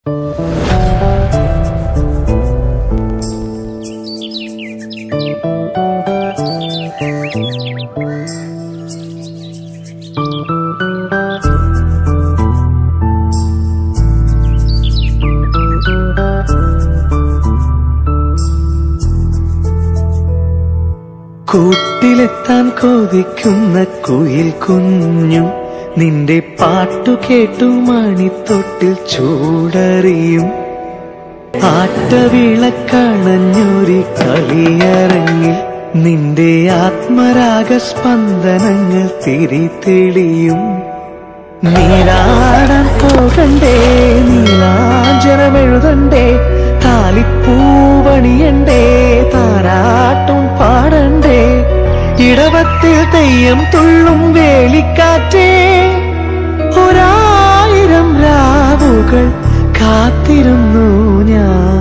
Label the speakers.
Speaker 1: കൂട്ടിലെത്താൻ കൊതിക്കുന്ന കുയിൽ കുഞ്ഞും നിന്റെ പാട്ടു കേട്ടു മണിത്തൊട്ടിൽ ചൂടറിയും ആട്ടവിളക്കണഞ്ഞൊരു കളിയരങ്ങിൽ നിന്റെ ആത്മരാഗ സ്പന്ദനങ്ങൾ തിരിതെളിയും നീരാടാൻ പോകണ്ടേ നീലാഞ്ചനമെഴുതണ്ടേ താലിപ്പൂവണിയണ്ടേ താരാട്ടും പാടണ്ടേ ഇടവത്തിൽ തെയ്യം തുള്ളും വേലിക്കാറ്റേ ഒരായിരം രാവുകൾ കാത്തിരുന്നു ഞാൻ